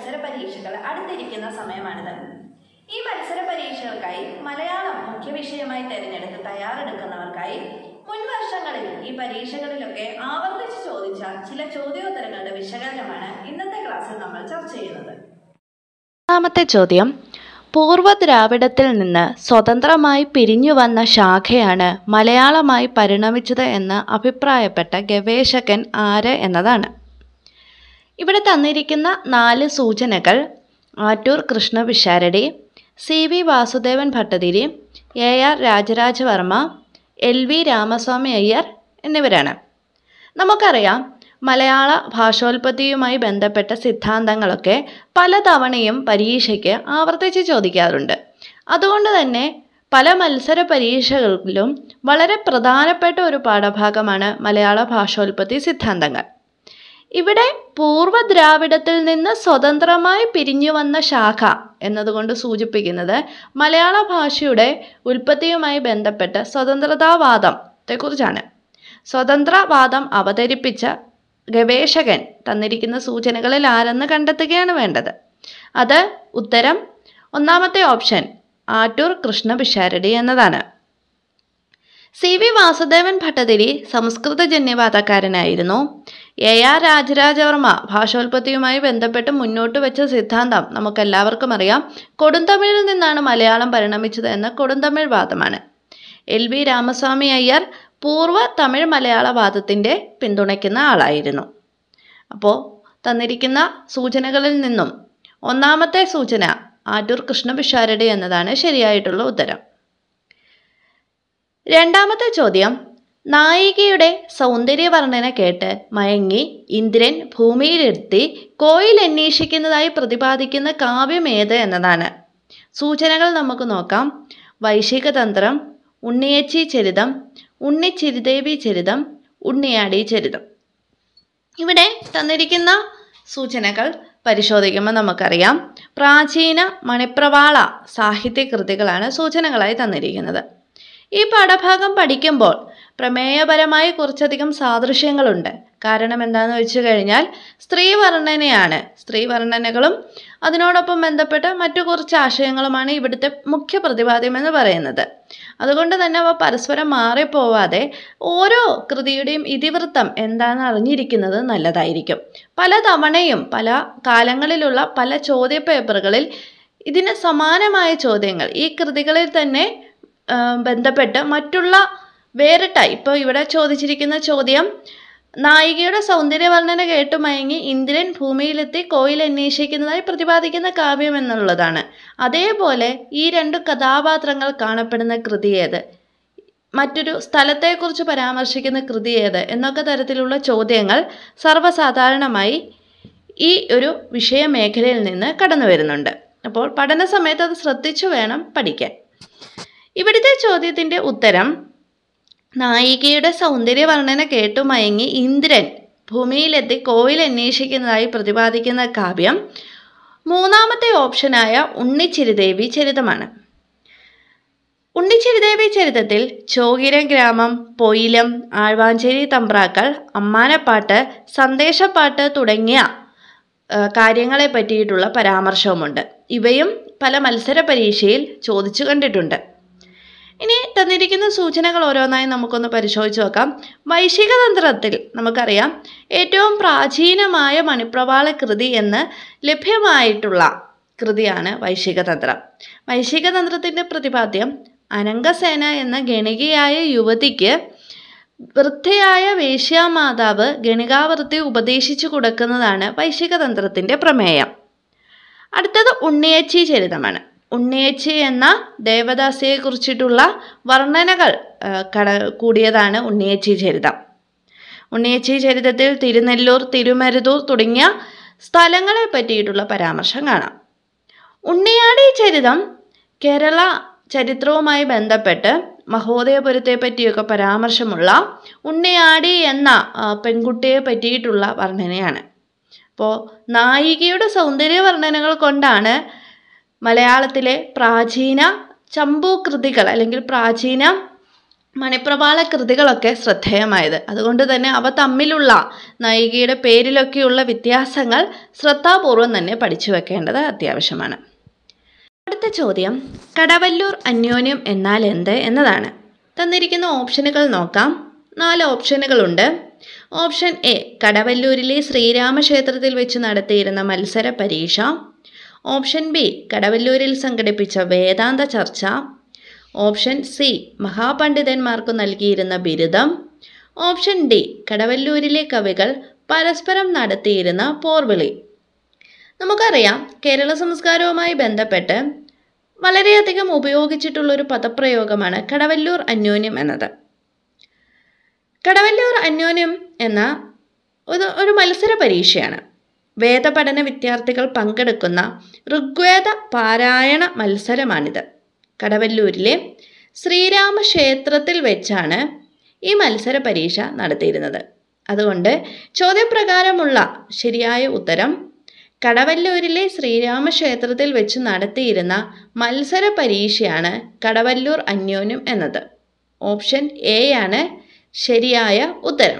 മത്സര പരീക്ഷകൾ അടുത്തിരിക്കുന്ന സമയമാണിത് ഈ മത്സര പരീക്ഷകൾക്കായി മലയാളം മുഖ്യ വിഷയമായി തിരഞ്ഞെടുത്ത് തയ്യാറെടുക്കുന്നവർക്കായി മുൻ വർഷങ്ങളിൽ ഈ പരീക്ഷകളിലൊക്കെ ആവർത്തിച്ച് ചോദിച്ച ചില ചോദ്യോത്തരങ്ങളുടെ വിശകലനമാണ് ഇന്നത്തെ ക്ലാസ്സിൽ നമ്മൾ ചർച്ച ചെയ്യുന്നത് ഒന്നാമത്തെ ചോദ്യം പൂർവ്വ ദ്രാവിഡത്തിൽ നിന്ന് സ്വതന്ത്രമായി പിരിഞ്ഞു വന്ന ശാഖയാണ് മലയാളമായി പരിണമിച്ചത് എന്ന് അഭിപ്രായപ്പെട്ട ഗവേഷകൻ ആര് എന്നതാണ് ഇവിടെ തന്നിരിക്കുന്ന നാല് സൂചനകൾ Attoor Krishna Pisharody C V Vasudevan Bhattathiri A R Rajarajavarma L V Ramaswamy Iyer എന്നിവരാണ് നമുക്കറിയാം മലയാള ഭാഷോൽപത്തിയുമായി ബന്ധപ്പെട്ട സിദ്ധാന്തങ്ങളൊക്കെ പലതവണയും പരീക്ഷയ്ക്ക് ആവർത്തിച്ച് ചോദിക്കാറുണ്ട് അതുകൊണ്ട് തന്നെ പല മത്സര പരീക്ഷകളിലും വളരെ പ്രധാനപ്പെട്ട ഒരു പാഠഭാഗമാണ് മലയാള ഭാഷോൽപത്തി സിദ്ധാന്തങ്ങൾ ഇവിടെ പൂർവ്വ ദ്രാവിഡത്തിൽ നിന്ന് സ്വതന്ത്രമായി പിരിഞ്ഞു വന്ന ശാഖ എന്നതുകൊണ്ട് സൂചിപ്പിക്കുന്നത് മലയാള ഭാഷയുടെ ഉൽപ്പത്തിയുമായി ബന്ധപ്പെട്ട സ്വതന്ത്രതാവാദത്തെക്കുറിച്ചാണ് സ്വതന്ത്രവാദം അവതരിപ്പിച്ച ഗവേഷകൻ തന്നിരിക്കുന്ന സൂചനകളിൽ ആരെന്ന് കണ്ടെത്തുകയാണ് വേണ്ടത് അത് ഉത്തരം ഒന്നാമത്തെ ഓപ്ഷൻ ആറ്റൂർ കൃഷ്ണ പിഷാരടി എന്നതാണ് സി വി വാസുദേവൻ ഭട്ടതിരി സംസ്കൃതജന്യവാദക്കാരനായിരുന്നു എ ആർ രാജരാജവർമ്മ ഭാഷോൽപത്തിയുമായി ബന്ധപ്പെട്ട് മുന്നോട്ട് വെച്ച സിദ്ധാന്തം നമുക്കെല്ലാവർക്കും അറിയാം കൊടുന്തമിഴിൽ നിന്നാണ് മലയാളം പരിണമിച്ചത് എന്ന കൊടുന്തമിഴ് വാദമാണ് എൽ വി രാമസ്വാമി അയ്യർ പൂർവ്വ തമിഴ് മലയാള വാദത്തിൻ്റെ പിന്തുണയ്ക്കുന്ന ആളായിരുന്നു അപ്പോൾ തന്നിരിക്കുന്ന സൂചനകളിൽ നിന്നും ഒന്നാമത്തെ സൂചന ആറ്റൂർ കൃഷ്ണപിഷാരടി എന്നതാണ് ശരിയായിട്ടുള്ള ഉത്തരം രണ്ടാമത്തെ ചോദ്യം നായികയുടെ സൗന്ദര്യവർണ്ണന കേട്ട് മയങ്ങി ഇന്ദ്രൻ ഭൂമിയിലെത്തി കോയിൽ അന്വേഷിക്കുന്നതായി പ്രതിപാദിക്കുന്ന കാവ്യം ഏത് എന്നതാണ് സൂചനകൾ നമുക്ക് നോക്കാം വൈശികതന്ത്രം ഉണ്ണിയച്ചി ചരിതം ഉണ്ണിച്ചിരിദേവി ചരിതം ഉണ്ണിയാടി ചരിതം ഇവിടെ തന്നിരിക്കുന്ന സൂചനകൾ പരിശോധിക്കുമ്പോൾ നമുക്കറിയാം പ്രാചീന മണിപ്രവാള സാഹിത്യകൃതികളാണ് സൂചനകളായി തന്നിരിക്കുന്നത് ഈ പാഠഭാഗം പഠിക്കുമ്പോൾ പ്രമേയപരമായി കുറച്ചധികം സാദൃശ്യങ്ങളുണ്ട് കാരണം എന്താണെന്ന് വെച്ച് കഴിഞ്ഞാൽ സ്ത്രീ വർണ്ണനയാണ് സ്ത്രീ വർണ്ണനകളും അതിനോടൊപ്പം ബന്ധപ്പെട്ട മറ്റു കുറച്ച് ആശയങ്ങളുമാണ് ഇവിടുത്തെ മുഖ്യ പ്രതിപാദ്യം എന്ന് പറയുന്നത് അതുകൊണ്ട് തന്നെ അവ പരസ്പരം മാറിപ്പോവാതെ ഓരോ കൃതിയുടെയും ഇതിവൃത്തം എന്താണെന്ന് അറിഞ്ഞിരിക്കുന്നത് നല്ലതായിരിക്കും പല തവണയും പല കാലങ്ങളിലുള്ള പല ചോദ്യ പേപ്പറുകളിൽ ഇതിന് സമാനമായ ചോദ്യങ്ങൾ ഈ കൃതികളിൽ തന്നെ ആ, ബന്ധപ്പെട്ട് മറ്റുള്ള വേറിട്ട ഇപ്പോൾ ഇവിടെ ചോദിച്ചിരിക്കുന്ന ചോദ്യം നായികയുടെ സൗന്ദര്യവർണ്ണന കേട്ടു മയങ്ങി ഇന്ദ്രൻ ഭൂമിയിലെത്തി കോയിൽ അന്വേഷിക്കുന്നതായി പ്രതിപാദിക്കുന്ന കാവ്യം എന്നുള്ളതാണ് അതേപോലെ ഈ രണ്ട് കഥാപാത്രങ്ങൾ കാണപ്പെടുന്ന കൃതി ഏത് മറ്റൊരു സ്ഥലത്തെക്കുറിച്ച് പരാമർശിക്കുന്ന കൃതി ഏത് എന്നൊക്കെ തരത്തിലുള്ള ചോദ്യങ്ങൾ സർവ്വസാധാരണമായി ഈ ഒരു വിഷയമേഖലയിൽ നിന്ന് കടന്നു വരുന്നുണ്ട് അപ്പോൾ പഠന സമയത്ത് അത് ശ്രദ്ധിച്ചു വേണം പഠിക്കാൻ ഇവിടുത്തെ ചോദ്യത്തിൻ്റെ ഉത്തരം നായികയുടെ സൗന്ദര്യ വർണ്ണന കേട്ടു മയങ്ങി ഇന്ദ്രൻ ഭൂമിയിലെത്തി കോയിൽ അന്വേഷിക്കുന്നതായി പ്രതിപാദിക്കുന്ന കാവ്യം മൂന്നാമത്തെ ഓപ്ഷനായ ഉണ്ണിച്ചിരിദേവി ചരിതമാണ് ഉണ്ണിച്ചിരിദേവി ചരിതത്തിൽ ചോകിരം ഗ്രാമം പൊയിലം ആഴ്വാഞ്ചേരി തമ്പ്രാക്കൾ അമ്മാനപ്പാട്ട് സന്ദേശപ്പാട്ട് തുടങ്ങിയ ആ, കാര്യങ്ങളെ പറ്റിയിട്ടുള്ള പരാമർശവുമുണ്ട് ഇവയും പല മത്സര പരീക്ഷയിൽ ചോദിച്ചു കണ്ടിട്ടുണ്ട് ഇനി തന്നിരിക്കുന്ന സൂചനകൾ ഓരോന്നായി നമുക്കൊന്ന് പരിശോധിച്ച് നോക്കാം വൈശികതന്ത്രത്തിൽ നമുക്കറിയാം ഏറ്റവും പ്രാചീനമായ മണിപ്രവാള കൃതി എന്ന് ലഭ്യമായിട്ടുള്ള കൃതിയാണ് വൈശികതന്ത്രം വൈശികതന്ത്രത്തിൻ്റെ പ്രതിപാദ്യം അനങ്കസേന എന്ന ഗണികയായ യുവതിക്ക് വൃദ്ധയായ വേശ്യാമാതാവ് ഗണികാവൃത്തി ഉപദേശിച്ചു കൊടുക്കുന്നതാണ് വൈശികതന്ത്രത്തിൻ്റെ പ്രമേയം അടുത്തത് ഉണ്ണിയച്ചി ചരിതമാണ് ഉണ്ണിയച്ചി എന്ന ദേവദാസിയെ കുറിച്ചിട്ടുള്ള വർണ്ണനകൾ ആ, കട കൂടിയതാണ് ഉണ്ണിയച്ചി ചരിതം ഉണ്ണിയച്ചി ചരിതത്തിൽ തിരുനെല്ലൂർ തിരുമരുതൂർ തുടങ്ങിയ സ്ഥലങ്ങളെ പറ്റിയിട്ടുള്ള പരാമർശം കാണാം ഉണ്ണിയാടി ചരിതം കേരള ചരിത്രവുമായി ബന്ധപ്പെട്ട് മഹോദയപുരത്തെ പറ്റിയൊക്കെ പരാമർശമുള്ള ഉണ്ണിയാടി എന്ന ആ, പെൺകുട്ടിയെ പറ്റിയിട്ടുള്ള വർണ്ണനയാണ് അപ്പോൾ നായികയുടെ സൗന്ദര്യ വർണ്ണനകൾ കൊണ്ടാണ് മലയാളത്തിലെ പ്രാചീന ചമ്പു കൃതികൾ അല്ലെങ്കിൽ പ്രാചീന മണിപ്രവാള കൃതികളൊക്കെ ശ്രദ്ധേയമായത് അതുകൊണ്ട് തന്നെ അവ തമ്മിലുള്ള നായികയുടെ പേരിലൊക്കെയുള്ള വ്യത്യാസങ്ങൾ ശ്രദ്ധാപൂർവം തന്നെ പഠിച്ചു വെക്കേണ്ടത് അത്യാവശ്യമാണ് അടുത്ത ചോദ്യം കടവല്ലൂർ അന്യോന്യം എന്നാൽ എന്ത് എന്നതാണ് തന്നിരിക്കുന്ന ഓപ്ഷനുകൾ നോക്കാം നാല് ഓപ്ഷനുകളുണ്ട് ഓപ്ഷൻ എ കടവല്ലൂരിലെ ശ്രീരാമക്ഷേത്രത്തിൽ വെച്ച് നടത്തിയിരുന്ന മത്സര പരീക്ഷ ഓപ്ഷൻ ബി കടവല്ലൂരിൽ സംഘടിപ്പിച്ച വേദാന്ത ചർച്ച ഓപ്ഷൻ സി മഹാപണ്ഡിതന്മാർക്ക് നൽകിയിരുന്ന ബിരുദം ഓപ്ഷൻ ഡി കടവല്ലൂരിലെ കവികൾ പരസ്പരം നടത്തിയിരുന്ന പോർവിളി നമുക്കറിയാം കേരള സംസ്കാരവുമായി ബന്ധപ്പെട്ട് വളരെയധികം ഉപയോഗിച്ചിട്ടുള്ള ഒരു പദപ്രയോഗമാണ് കടവല്ലൂർ അന്യോന്യം എന്നത് കടവല്ലൂർ അന്യോന്യം എന്ന ഒരു ഒരു മത്സര പരീക്ഷയാണ് വേദപഠന വിദ്യാർത്ഥികൾ പങ്കെടുക്കുന്ന ഋഗ്വേദ പാരായണ മത്സരമാണിത് കടവല്ലൂരിലെ ശ്രീരാമ ക്ഷേത്രത്തിൽ വെച്ചാണ് ഈ മത്സര പരീക്ഷ നടത്തിയിരുന്നത് അതുകൊണ്ട് ചോദ്യപ്രകാരമുള്ള ശരിയായ ഉത്തരം കടവല്ലൂരിലെ ശ്രീരാമ ക്ഷേത്രത്തിൽ വെച്ച് നടത്തിയിരുന്ന മത്സര പരീക്ഷയാണ് കടവല്ലൂർ അന്യോന്യം എന്നത് ഓപ്ഷൻ എ ആണ് ശരിയായ ഉത്തരം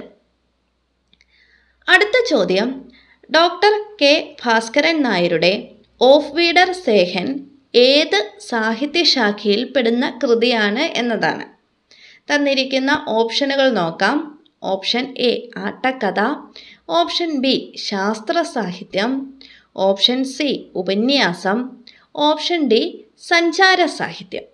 അടുത്ത ചോദ്യം ഡോക്ടർ കെ ഭാസ്കരൻ നായരുടെ ഓഫ് വീഡർ സേഹൻ ഏത് സാഹിത്യശാഖയിൽ പെടുന്ന കൃതിയാണ് എന്നതാണ് തന്നിരിക്കുന്ന ഓപ്ഷനുകൾ നോക്കാം ഓപ്ഷൻ എ ആട്ടക്കഥ ഓപ്ഷൻ ബി ശാസ്ത്ര സാഹിത്യം ഓപ്ഷൻ സി ഉപന്യാസം ഓപ്ഷൻ ഡി സഞ്ചാര സാഹിത്യം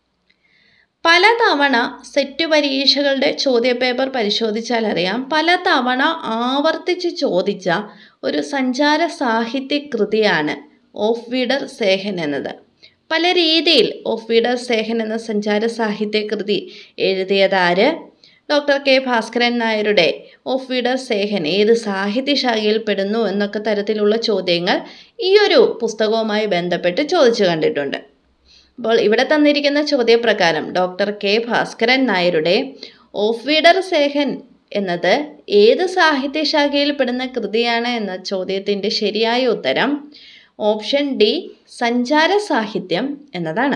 പലതവണ സെറ്റ് പരീക്ഷകളുടെ ചോദ്യപേപ്പർ പരിശോധിച്ചാൽ അറിയാം പലതവണ ആവർത്തിച്ച് ചോദിച്ച ഒരു സഞ്ചാര സാഹിത്യ കൃതിയാണ് ഓഫ് വീഡർ സേഹൻ എന്നത് പല രീതിയിൽ ഓഫ് വീഡർ സേഹൻ എന്ന സഞ്ചാര സാഹിത്യ കൃതി എഴുതിയതാര് ഡോക്ടർ കെ ഭാസ്കരൻ നായരുടെ ഓഫ് വീഡർ സേഹൻ ഏത് സാഹിത്യശാഖയിൽ പെടുന്നു എന്നൊക്കെ തരത്തിലുള്ള ചോദ്യങ്ങൾ ഈ ഒരു പുസ്തകവുമായി ബന്ധപ്പെട്ട് ചോദിച്ചു കണ്ടിട്ടുണ്ട് അപ്പോൾ ഇവിടെ തന്നിരിക്കുന്ന ചോദ്യപ്രകാരം ഡോക്ടർ കെ ഭാസ്കരൻ നായരുടെ ഓഫ് വീഡർ സേഹൻ എന്നത് ഏത് സാഹിത്യശാഖയിൽ പെടുന്ന കൃതിയാണ് എന്ന ചോദ്യത്തിൻ്റെ ശരിയായ ഉത്തരം ഓപ്ഷൻ ഡി സഞ്ചാര സാഹിത്യം എന്നതാണ്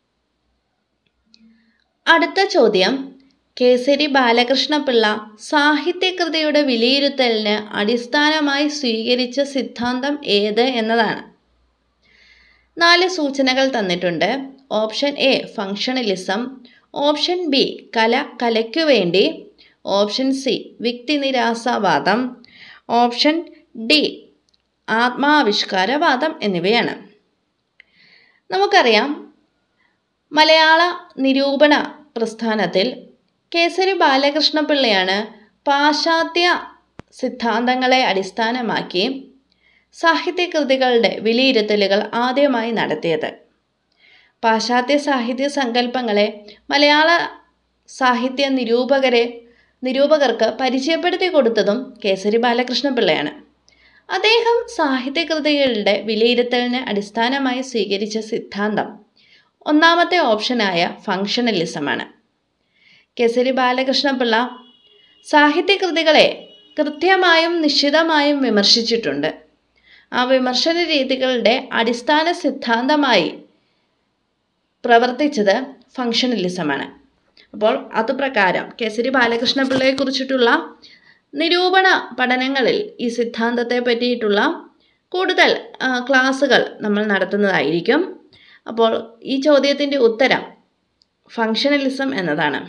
അടുത്ത ചോദ്യം കേസരി ബാലകൃഷ്ണപിള്ള സാഹിത്യകൃതിയുടെ വിലയിരുത്തലിന് അടിസ്ഥാനമായി സ്വീകരിച്ച സിദ്ധാന്തം ഏത് എന്നതാണ് നാല് സൂചനകൾ തന്നിട്ടുണ്ട് option A functionalism option B കല കലയ്ക്കു വേണ്ടി ഓപ്ഷൻ സി വ്യക്തിനിരാശാവാദം ഓപ്ഷൻ ഡി ആത്മാവിഷ്കാരവാദം എന്നിവയാണ് നമുക്കറിയാം മലയാള നിരൂപണ പ്രസ്ഥാനത്തിൽ കേസരി ബാലകൃഷ്ണപിള്ളയാണ് പാശ്ചാത്യ സിദ്ധാന്തങ്ങളെ അടിസ്ഥാനമാക്കി സാഹിത്യകൃതികളുടെ വിലയിരുത്തലുകൾ ആദ്യമായി നടത്തിയത് പാശ്ചാത്യ സാഹിത്യ സങ്കല്പങ്ങളെ മലയാള സാഹിത്യ നിരൂപകരെ നിരൂപകർക്ക് പരിചയപ്പെടുത്തി കൊടുത്തതും കേസരി ബാലകൃഷ്ണപിള്ളയാണ് അദ്ദേഹം സാഹിത്യകൃതികളുടെ വിലയിരുത്തലിന് അടിസ്ഥാനമായി സ്വീകരിച്ച സിദ്ധാന്തം ഒന്നാമത്തെ ഓപ്ഷനായ ഫങ്ഷണലിസമാണ് കേസരി ബാലകൃഷ്ണപിള്ള സാഹിത്യകൃതികളെ കൃത്യമായും നിശ്ചിതമായും വിമർശിച്ചിട്ടുണ്ട് ആ വിമർശന രീതികളുടെ അടിസ്ഥാന സിദ്ധാന്തമായി പ്രവർത്തിച്ചത് ഫങ്ഷണലിസമാണ് അപ്പോൾ അതുപ്രകാരം കേസരി ബാലകൃഷ്ണപിള്ളയെ കുറിച്ചിട്ടുള്ള നിരൂപണ പഠനങ്ങളിൽ ഈ സിദ്ധാന്തത്തെ പറ്റിയിട്ടുള്ള കൂടുതൽ ആ, ക്ലാസ്സുകൾ നമ്മൾ നടത്തുന്നതായിരിക്കും അപ്പോൾ ഈ ചോദ്യത്തിൻ്റെ ഉത്തരം ഫങ്ഷണലിസം എന്നതാണ്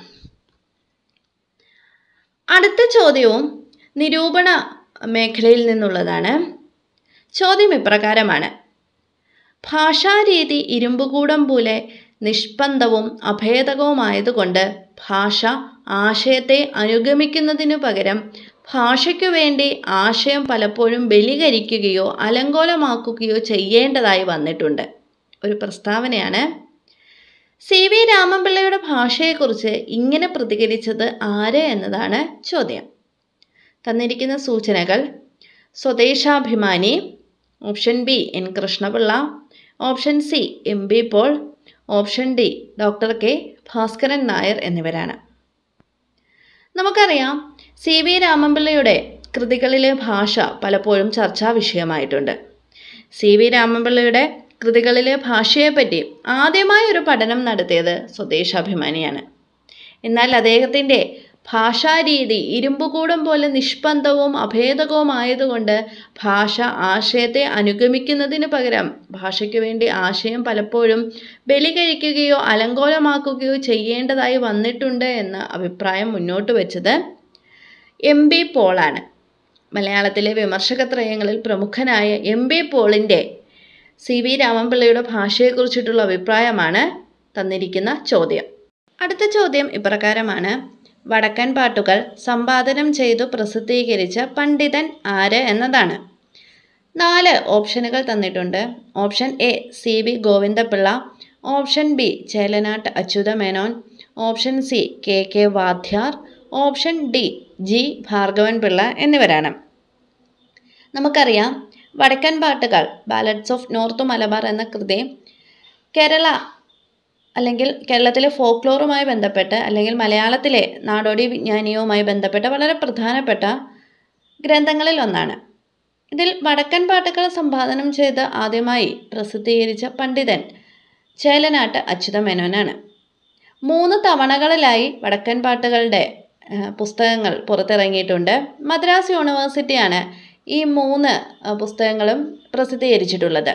അടുത്ത ചോദ്യവും നിരൂപണ മേഖലയിൽ നിന്നുള്ളതാണ് ചോദ്യം ഇപ്രകാരമാണ് ഭാഷാരീതി ഇരുമ്പുകൂടം പോലെ നിഷ്പന്ദവും അഭേദകവുമായതുകൊണ്ട് ഭാഷ ആശയത്തെ അനുഗമിക്കുന്നതിനു പകരം ഭാഷയ്ക്കു വേണ്ടി ആശയം പലപ്പോഴും ബലികരിക്കുകയോ അലങ്കോലമാക്കുകയോ ചെയ്യേണ്ടതായി വന്നിട്ടുണ്ട് ഒരു പ്രസ്താവനയാണ് സി വി രാമൻപിള്ളയുടെ ഭാഷയെക്കുറിച്ച് ഇങ്ങനെ പ്രതികരിച്ചത് ആര് എന്നതാണ് ചോദ്യം തന്നിരിക്കുന്ന സൂചനകൾ Swadeshabhimani option B N Krishnapillai option C M B Paul option D doctor K Bhaskaran Nair എന്നിവരാണ് നമുക്കറിയാം സി വി രാമൻപിള്ളയുടെ കൃതികളിലെ ഭാഷ പലപ്പോഴും ചർച്ചാ വിഷയമായിട്ടുണ്ട് സി വി രാമൻപിള്ളയുടെ കൃതികളിലെ ഭാഷയെപ്പറ്റി ആദ്യമായി ഒരു പഠനം നടത്തിയത് സ്വദേശാഭിമാനിയാണ് എന്നാൽ അദ്ദേഹത്തിൻ്റെ ഭാഷാരീതി ഇരുമ്പുകൂടം പോലെ നിഷ്പന്ദവും അഭേദകവുമായതുകൊണ്ട് ഭാഷ ആശയത്തെ അനുഗമിക്കുന്നതിന് പകരം ഭാഷയ്ക്ക് വേണ്ടി ആശയം പലപ്പോഴും ബലി കഴിക്കുകയോ അലങ്കോലമാക്കുകയോ ചെയ്യേണ്ടതായി വന്നിട്ടുണ്ട് എന്ന അഭിപ്രായം മുന്നോട്ട് വെച്ചത് എം ബി പോളാണ് മലയാളത്തിലെ വിമർശകത്രയങ്ങളിൽ പ്രമുഖനായ എം ബി പോളിൻ്റെ സി വി രാമൻപിള്ളയുടെ ഭാഷയെക്കുറിച്ചിട്ടുള്ള അഭിപ്രായമാണ് തന്നിരിക്കുന്ന ചോദ്യം അടുത്ത ചോദ്യം ഇപ്രകാരമാണ് വടക്കൻ പാട്ടുകൾ സമ്പാദനം ചെയ്തു പ്രസിദ്ധീകരിച്ച പണ്ഡിതൻ ആര് എന്നതാണ് നാല് ഓപ്ഷനുകൾ തന്നിട്ടുണ്ട് option A C V Govindapillai option B Chelanat Achyutha Menon option C K K Vadyar option D G Bhargavan Pillai എന്നിവരാണ് നമുക്കറിയാം വടക്കൻ പാട്ടുകൾ ബാലഡ്സ് ഓഫ് നോർത്ത് മലബാർ എന്ന കൃതി കേരള അല്ലെങ്കിൽ കേരളത്തിലെ ഫോക്ലോറുമായി ബന്ധപ്പെട്ട് അല്ലെങ്കിൽ മലയാളത്തിലെ നാടോടി വിജ്ഞാനീയവുമായി ബന്ധപ്പെട്ട വളരെ പ്രധാനപ്പെട്ട ഗ്രന്ഥങ്ങളിൽ ഒന്നാണ് ഇതിൽ വടക്കൻ പാട്ടുകൾ സമ്പാദനം ചെയ്ത് ആദ്യമായി പ്രസിദ്ധീകരിച്ച പണ്ഡിതൻ ചേലനാട്ട് അച്യുത മേനോനാണ് മൂന്ന് തവണകളിലായി വടക്കൻ പാട്ടുകളുടെ ഏഹ്, പുസ്തകങ്ങൾ പുറത്തിറങ്ങിയിട്ടുണ്ട് മദ്രാസ് യൂണിവേഴ്സിറ്റിയാണ് ഈ മൂന്ന് ഏഹ്, പുസ്തകങ്ങളും പ്രസിദ്ധീകരിച്ചിട്ടുള്ളത്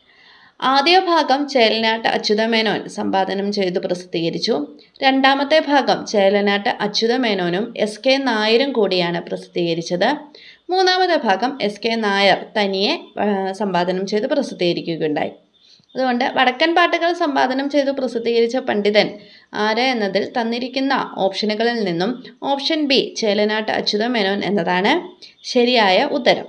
ആദ്യ ഭാഗം ചേലനാട്ട് അച്യുത മേനോൻ സമ്പാദനം ചെയ്തു പ്രസിദ്ധീകരിച്ചു രണ്ടാമത്തെ ഭാഗം ചേലനാട്ട് അച്യുത മേനോനും എസ് കെ നായരും കൂടിയാണ് പ്രസിദ്ധീകരിച്ചത് മൂന്നാമത്തെ ഭാഗം എസ് കെ നായർ തനിയെ ആ, സമ്പാദനം ചെയ്ത് പ്രസിദ്ധീകരിക്കുകയുണ്ടായി അതുകൊണ്ട് വടക്കൻ പാട്ടുകൾ സമ്പാദനം ചെയ്തു പ്രസിദ്ധീകരിച്ച പണ്ഡിതൻ ആര് എന്നതിൽ തന്നിരിക്കുന്ന ഓപ്ഷനുകളിൽ നിന്നും ഓപ്ഷൻ ബി ചേലനാട്ട് അച്യുത മേനോൻ എന്നതാണ് ശരിയായ ഉത്തരം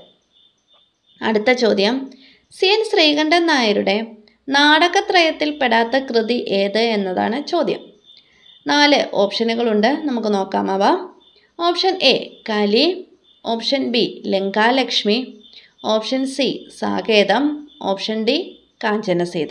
അടുത്ത ചോദ്യം സി എൻ ശ്രീകണ്ഠൻ നായരുടെ നാടകത്രയത്തിൽ പെടാത്ത കൃതി ഏത് എന്നതാണ് ചോദ്യം നാല് ഓപ്ഷനുകളുണ്ട് നമുക്ക് നോക്കാം അവ option A Kali option B Lankalakshmi option C Saketham option D Kanchanaseetha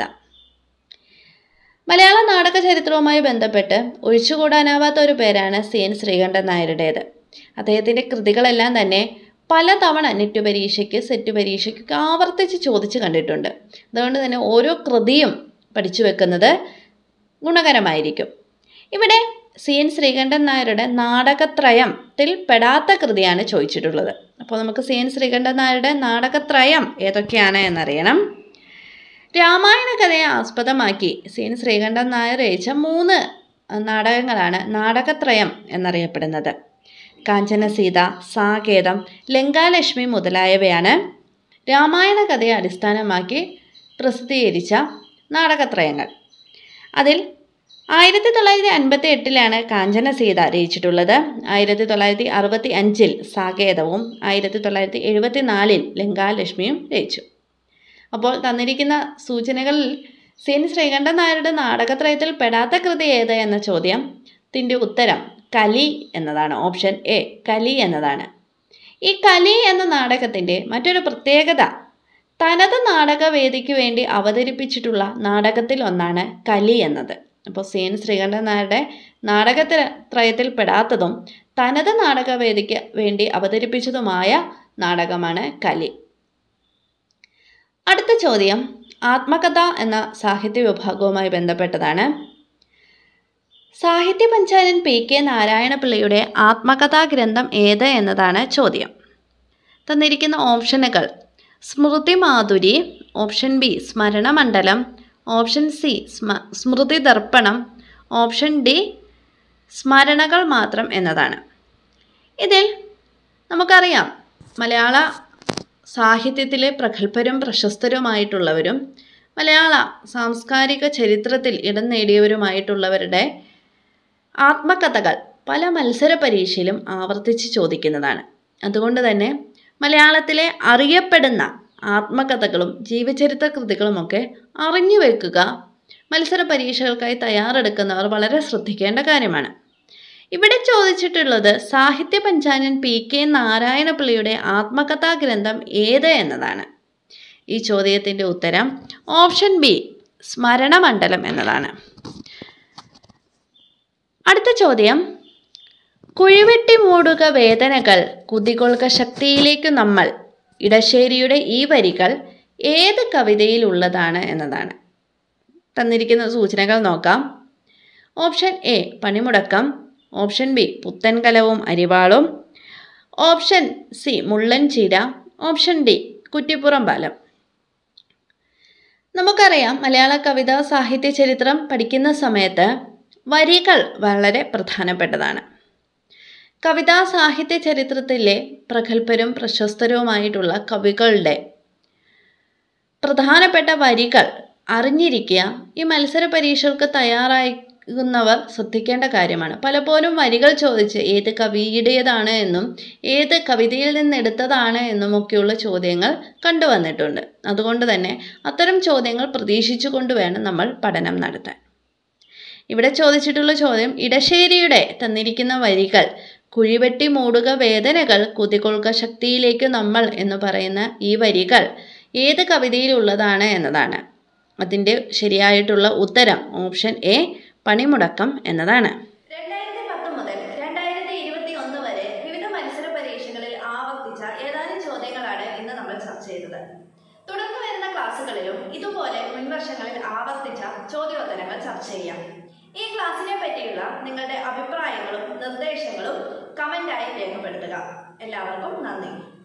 Malayala നാടക ചരിത്രവുമായി ബന്ധപ്പെട്ട് ഒഴിച്ചുകൂടാനാവാത്ത ഒരു പേരാണ് സി എൻ ശ്രീകണ്ഠൻ നായരുടേത് അദ്ദേഹത്തിൻ്റെ കൃതികളെല്ലാം തന്നെ പലതവണ നെറ്റ് പരീക്ഷയ്ക്ക് സെറ്റ് പരീക്ഷയ്ക്ക് ആവർത്തിച്ച് ചോദിച്ച് കണ്ടിട്ടുണ്ട് അതുകൊണ്ട് തന്നെ ഓരോ കൃതിയും പഠിച്ചു വെക്കുന്നത് ഗുണകരമായിരിക്കും ഇവിടെ സി എൻ ശ്രീകണ്ഠൻ നായരുടെ നാടകത്രയത്തിൽ പെടാത്ത കൃതിയാണ് ചോദിച്ചിട്ടുള്ളത് അപ്പോൾ നമുക്ക് സി എൻ ശ്രീകണ്ഠൻ നായരുടെ നാടകത്രയം ഏതൊക്കെയാണ് എന്നറിയണം രാമായണ കഥയെ ആസ്പദമാക്കി സി എൻ ശ്രീകണ്ഠൻ നായർ രചിച്ച മൂന്ന് നാടകങ്ങളാണ് നാടകത്രയം എന്നറിയപ്പെടുന്നത് കാഞ്ചനസീത സാകേതം ലങ്കാലക്ഷ്മി മുതലായവയാണ് രാമായണ കഥയെ അടിസ്ഥാനമാക്കി പ്രസിദ്ധീകരിച്ച നാടകത്രയങ്ങൾ അതിൽ ആയിരത്തി തൊള്ളായിരത്തി അൻപത്തി എട്ടിലാണ് കാഞ്ചനസീത രചിച്ചിട്ടുള്ളത് ആയിരത്തി തൊള്ളായിരത്തി അറുപത്തി അഞ്ചിൽ സാകേതവും ആയിരത്തി തൊള്ളായിരത്തി എഴുപത്തി നാലിൽ ലങ്കാലക്ഷ്മിയും രചിച്ചു അപ്പോൾ തന്നിരിക്കുന്ന സൂചനകളിൽ സി എൻ ശ്രീകണ്ഠൻ നായരുടെ നാടകത്രയത്തിൽ പെടാത്ത കൃതി ഏത് എന്ന ചോദ്യത്തിൻ്റെ ഉത്തരം കലി എന്നതാണ് ഓപ്ഷൻ എ കലി എന്നതാണ് ഈ കലി എന്ന നാടകത്തിൻ്റെ മറ്റൊരു പ്രത്യേകത തനത് നാടകവേദിക്ക് വേണ്ടി അവതരിപ്പിച്ചിട്ടുള്ള നാടകത്തിൽ ഒന്നാണ് കലി എന്നത് അപ്പോൾ സി എൻ ശ്രീകണ്ഠൻ നായരുടെ നാടകത്രയത്തിൽ പെടാത്തതും തനത് നാടകവേദിക്ക് വേണ്ടി അവതരിപ്പിച്ചതുമായ നാടകമാണ് കലി അടുത്ത ചോദ്യം ആത്മകഥ എന്ന സാഹിത്യ വിഭാഗവുമായി ബന്ധപ്പെട്ടതാണ് സാഹിത്യ പഞ്ചായൻ പി കെ നാരായണപിള്ളയുടെ ആത്മകഥാ ഗ്രന്ഥം ഏത് എന്നതാണ് ചോദ്യം തന്നിരിക്കുന്ന ഓപ്ഷനുകൾ Smrithi Madhuri option B Smaranamandalam option C സ്മ സ്മൃതി ദർപ്പണം ഓപ്ഷൻ ഡി സ്മരണകൾ മാത്രം എന്നതാണ് ഇതിൽ നമുക്കറിയാം മലയാള സാഹിത്യത്തിലെ പ്രഗത്ഭരും പ്രശസ്തരുമായിട്ടുള്ളവരും മലയാള സാംസ്കാരിക ചരിത്രത്തിൽ ഇടം നേടിയവരുമായിട്ടുള്ളവരുടെ ആത്മകഥകൾ പല മത്സര പരീക്ഷയിലും ആവർത്തിച്ച് ചോദിക്കുന്നതാണ് അതുകൊണ്ട് തന്നെ മലയാളത്തിലെ അറിയപ്പെടുന്ന ആത്മകഥകളും ജീവചരിത്ര കൃതികളുമൊക്കെ അറിഞ്ഞു വെക്കുക മത്സര പരീക്ഷകൾക്കായി തയ്യാറെടുക്കുന്നവർ വളരെ ശ്രദ്ധിക്കേണ്ട കാര്യമാണ് ഇവിടെ ചോദിച്ചിട്ടുള്ളത് സാഹിത്യ പഞ്ചാനൻ പി കെ നാരായണപിള്ളയുടെ ആത്മകഥാ ഗ്രന്ഥം ഏത് എന്നതാണ് ഈ ചോദ്യത്തിൻ്റെ ഉത്തരം ഓപ്ഷൻ ബി സ്മരണമണ്ഡലം എന്നതാണ് അടുത്ത ചോദ്യം കുഴിവെട്ടി മൂടുക വേദനകൾ കുതികൊള്ളുക ശക്തിയിലേക്ക് നമ്മൾ ഇടശ്ശേരിയുടെ ഈ വരികൾ ഏത് കവിതയിലുള്ളതാണ് എന്നതാണ് തന്നിരിക്കുന്ന സൂചനകൾ നോക്കാം option A Panimudakkam option B പുത്തൻകലവും അരിവാളും option C Mullan Cheera option D Kuttippuram പാലം നമുക്കറിയാം മലയാള കവിതാ സാഹിത്യ ചരിത്രം പഠിക്കുന്ന സമയത്ത് വരികൾ വളരെ പ്രധാനപ്പെട്ടതാണ് കവിതാ സാഹിത്യ ചരിത്രത്തിലെ പ്രഗത്ഭരും പ്രശസ്തരുമായിട്ടുള്ള കവികളുടെ പ്രധാനപ്പെട്ട വരികൾ അറിഞ്ഞിരിക്കുക ഈ മത്സര പരീക്ഷകൾക്ക് തയ്യാറാകുന്നവർ ശ്രദ്ധിക്കേണ്ട കാര്യമാണ് പലപ്പോഴും വരികൾ ചോദിച്ച് ഏത് കവിയുടേതാണ് എന്നും ഏത് കവിതയിൽ നിന്നെടുത്തതാണ് എന്നുമൊക്കെയുള്ള ചോദ്യങ്ങൾ കണ്ടുവന്നിട്ടുണ്ട് അതുകൊണ്ട് തന്നെ അത്തരം ചോദ്യങ്ങൾ പ്രതീക്ഷിച്ചുകൊണ്ട് വേണം നമ്മൾ പഠനം നടത്താൻ ഇവിടെ ചോദിച്ചിട്ടുള്ള ചോദ്യം ഇടശ്ശേരിയുടെ തന്നിരിക്കുന്ന വരികൾ കുഴിവെട്ടി മൂടുക വേദനകൾ കുതികൊള്ളുക ശക്തിയിലേക്ക് നമ്മൾ എന്ന് പറയുന്ന ഈ വരികൾ ഏത് കവിതയിലുള്ളതാണ് എന്നതാണ് അതിൻ്റെ ശരിയായിട്ടുള്ള ഉത്തരം ഓപ്ഷൻ എ പണിമുടക്കം എന്നതാണ് രണ്ടായിരത്തി പത്ത് മുതൽ രണ്ടായിരത്തി ഇരുപത്തി ഒന്ന് വരെ വിവിധ മത്സര പരീക്ഷകളിൽ ആവർത്തിച്ച ഏതാനും ചോദ്യങ്ങളാണ് ഇന്ന് നമ്മൾ ചർച്ച ചെയ്തത് തുടർന്ന് വരുന്ന ക്ലാസ്സുകളിലും ഇതുപോലെ മുൻവർഷങ്ങളിൽ ആവർത്തിച്ച ചോദ്യോത്തരങ്ങൾ ചർച്ച ചെയ്യാം ഈ ക്ലാസ്സിനെ പറ്റിയുള്ള നിങ്ങളുടെ അഭിപ്രായങ്ങളും നിർദ്ദേശങ്ങളും കമന്റായി രേഖപ്പെടുത്തുക എല്ലാവർക്കും നന്ദി